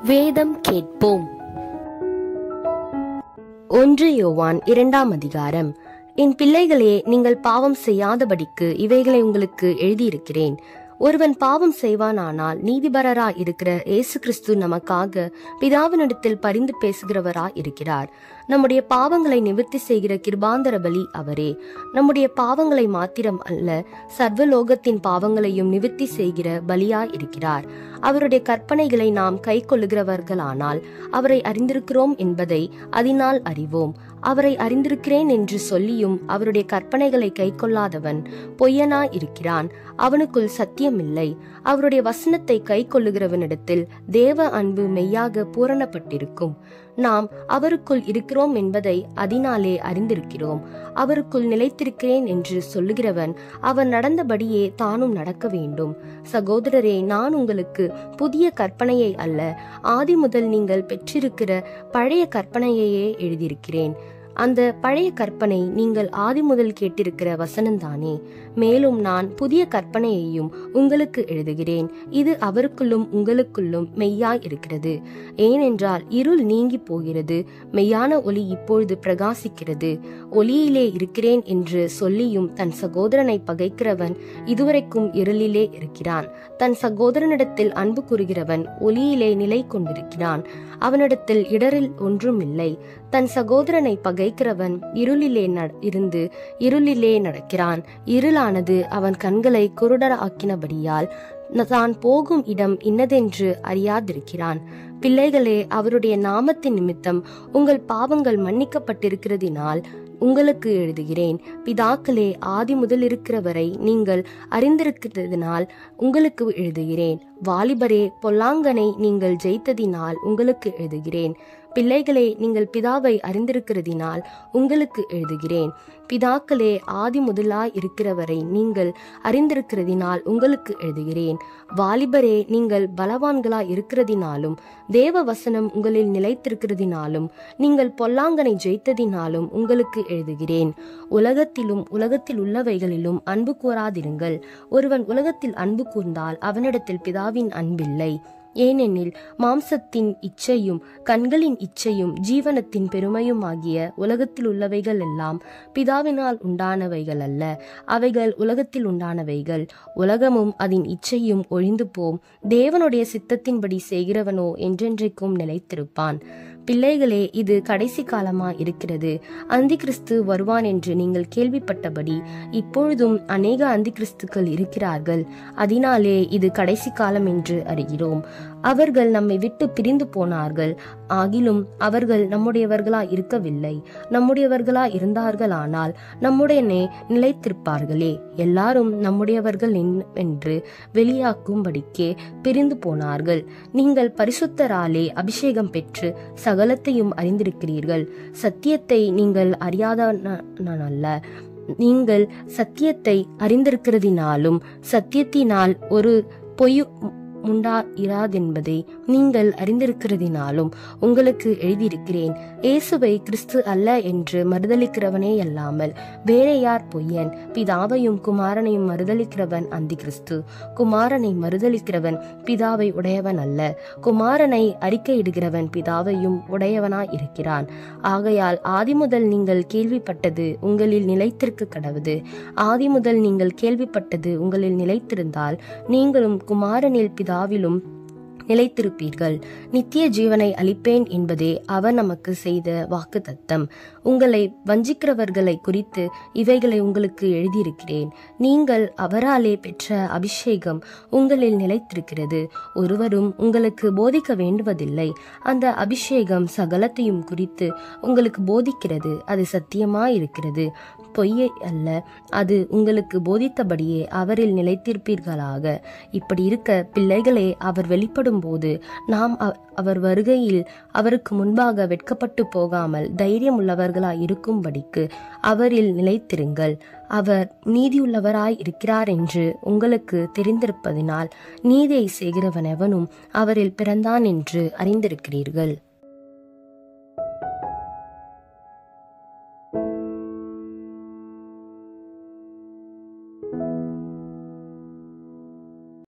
வேதம் கேட்போம் ஒன்று யோவான் இரண்டாம் அதிகாரம் என் பிள்ளைகளே நீங்கள் பாவம் செய்யாதபடிக்கு இவைகளை உங்களுக்கு எழுதியிருக்கிறேன் ஒருவன் பாவம் செய்வானானால் நீதிபரரா இருக்கிற இயேசு கிறிஸ்து நமக்காக பிதாவினிடத்தில் பரிந்து பேசுகிறவரா இருக்கிறார் நம்முடைய பாவங்களை நிவர்த்தி செய்கிற கிருபாந்தர பலி அவரே நம்முடைய பாவங்களை மாத்திரம் அல்ல சர்வலோகத்தின் பாவங்களையும் நிவர்த்தி செய்கிற பலியா இருக்கிறார் அவருடைய கற்பனைகளை நாம் கை கொள்ளுகிறவர்களானால் அவரை அறிந்திருக்கிறோம் என்பதை அதனால் அறிவோம் அவரை அறிந்திருக்கிறேன் என்று சொல்லியும் அவருடைய கற்பனைகளை கை கொள்ளாதவன் பொய்யனா இருக்கிறான் அவனுக்குள் சத்தியமில்லை அவருடைய வசனத்தை கை கொள்ளுகிறவனிடத்தில் தேவ அன்பு மெய்யாக பூரணப்பட்டிருக்கும் நாம் அவருக்குள் இருக்கிறோம் என்பதை அதனாலே அறிந்திருக்கிறோம் அவருக்குள் நிலைத்திருக்கிறேன் என்று சொல்லுகிறவன் அவன் நடந்தபடியே தானும் நடக்க வேண்டும் சகோதரரே நான் உங்களுக்கு புதிய கற்பனையை அல்ல ஆதி முதல் நீங்கள் பெற்றிருக்கிற பழைய கற்பனையையே எழுதியிருக்கிறேன் அந்த பழைய கற்பனை நீங்கள் ஆதி முதல் கேட்டிருக்கிற வசனம்தானே மேலும் நான் புதிய கற்பனையையும் உங்களுக்கு எழுதுகிறேன் இது அவருக்குள்ளும் உங்களுக்குள்ளும் மெய்யாய் இருக்கிறது ஏனென்றால் இருள் நீங்கி போகிறது மெய்யான ஒளி இப்பொழுது பிரகாசிக்கிறது ஒளியிலே இருக்கிறேன் என்று சொல்லியும் தன் சகோதரனை பகைக்கிறவன் இதுவரைக்கும் இருளிலே இருக்கிறான் தன் சகோதரனிடத்தில் அன்பு கூறுகிறவன் ஒளியிலே நிலை கொண்டிருக்கிறான் அவனிடத்தில் இடரில் ஒன்றும் இல்லை தன் சகோதரனை பகைக்கிறவன் இருளிலே இருந்து இருளிலே நடக்கிறான் இருளானது அவன் கண்களை குருடராக்கினபடியால் தான் போகும் இடம் இன்னதென்று அறியாதிருக்கிறான் பிள்ளைகளே அவருடைய நாமத்தின் நிமித்தம் உங்கள் பாவங்கள் மன்னிக்கப்பட்டிருக்கிறதினால் உங்களுக்கு எழுதுகிறேன் பிதாக்களே ஆதி முதல் இருக்கிறவரை நீங்கள் அறிந்திருக்கிறதுனால் உங்களுக்கு எழுதுகிறேன் வாலிபரே பொல்லாங்கனை நீங்கள் ஜெயித்ததினால் உங்களுக்கு எழுதுகிறேன் பிள்ளைகளே நீங்கள் பிதாவை அறிந்திருக்கிறதினால் உங்களுக்கு எழுதுகிறேன் பிதாக்களே ஆதி முதலாய் இருக்கிறவரை நீங்கள் அறிந்திருக்கிறதினால் உங்களுக்கு எழுதுகிறேன் வாலிபரே நீங்கள் பலவான்களாய் இருக்கிறதினாலும் தேவ வசனம் உங்களில் நிலைத்திருக்கிறதினாலும் நீங்கள் பொல்லாங்கனை ஜெயித்ததினாலும் உங்களுக்கு எழுதுகிறேன் உலகத்திலும் உலகத்தில் உள்ளவைகளிலும் அன்பு கூறாதிருங்கள் ஒருவன் உலகத்தில் அன்பு கூர்ந்தால் அவனிடத்தில் பிதாவின் அன்பில்லை ஏனெனில் மாம்சத்தின் இச்சையும் கண்களின் இச்சையும் ஜீவனத்தின் பெருமையும் ஆகிய உலகத்தில் உள்ளவைகள் எல்லாம் பிதாவினால் உண்டானவைகள் அல்ல அவைகள் உலகத்தில் உண்டானவைகள் உலகமும் அதன் இச்சையும் ஒழிந்து போம் தேவனுடைய சித்தத்தின்படி செய்கிறவனோ என்றென்றைக்கும் நிலைத்திருப்பான் பிள்ளைகளே இது கடைசி காலமா இருக்கிறது அந்தி கிறிஸ்து வருவான் என்று நீங்கள் கேள்விப்பட்டபடி இப்பொழுதும் அநேக அந்தி கிறிஸ்துக்கள் இருக்கிறார்கள் அதனாலே இது கடைசி காலம் என்று அறிகிறோம் அவர்கள் நம்மை விட்டு பிரிந்து போனார்கள் ஆகிலும் அவர்கள் நம்முடையவர்களா இருக்கவில்லை நம்முடையவர்களா இருந்தார்களானால் நம்முடனே நிலைத்திருப்பார்களே எல்லாரும் நம்முடையவர்கள் என்று வெளியாக்கும்படிக்கே பிரிந்து போனார்கள் நீங்கள் பரிசுத்தராலே அபிஷேகம் பெற்று சகலத்தையும் அறிந்திருக்கிறீர்கள் சத்தியத்தை நீங்கள் அறியாதவனல்ல நீங்கள் சத்தியத்தை அறிந்திருக்கிறதினாலும் சத்தியத்தினால் ஒரு பொய் உண்டா இராதென்பதை நீங்கள் அறிந்திருக்கிறதினாலும் உங்களுக்கு எழுதியிருக்கிறேன் இயேசுவை கிறிஸ்து அல்ல என்று மறுதளிக்கிறவனே அல்லாமல் வேற யார் பொய்யன் பிதாவையும் குமாரனையும் மறுதளிக்கிறவன் அந்தி கிறிஸ்து குமாரனை மறுதளிக்கிறவன் பிதாவை உடையவன் அல்ல குமாரனை அறிக்கையிடுகிறவன் பிதாவையும் உடையவனாய் இருக்கிறான் ஆகையால் ஆதி முதல் நீங்கள் கேள்விப்பட்டது உங்களில் நிலைத்திருக்க கடவுது ஆதி முதல் நீங்கள் கேள்விப்பட்டது உங்களில் நிலைத்திருந்தால் நீங்களும் குமாரனில் பிதா பிதாவிலும் நிலைத்திருப்பீர்கள் நித்திய ஜீவனை அளிப்பேன் என்பதே அவர் நமக்கு செய்த வாக்கு தத்தம் உங்களை வஞ்சிக்கிறவர்களை குறித்து இவைகளை உங்களுக்கு எழுதியிருக்கிறேன் நீங்கள் அவராலே பெற்ற அபிஷேகம் உங்களில் நிலைத்திருக்கிறது ஒருவரும் உங்களுக்கு போதிக்க வேண்டுவதில்லை அந்த அபிஷேகம் சகலத்தையும் குறித்து உங்களுக்கு போதிக்கிறது அது சத்தியமாயிருக்கிறது பொய்யை அல்ல அது உங்களுக்கு போதித்தபடியே அவரில் நிலைத்திருப்பீர்களாக இப்படி இருக்க பிள்ளைகளே அவர் வெளிப்படும் போது நாம் அவர் வருகையில் அவருக்கு முன்பாக வெட்கப்பட்டு போகாமல் தைரியம் உள்ளவர்களாய் இருக்கும்படிக்கு அவரில் நிலைத்திருங்கள் அவர் நீதியுள்ளவராய் இருக்கிறார் என்று உங்களுக்கு தெரிந்திருப்பதினால் நீதியை செய்கிறவன் எவனும் அவரில் பிறந்தான் என்று அறிந்திருக்கிறீர்கள்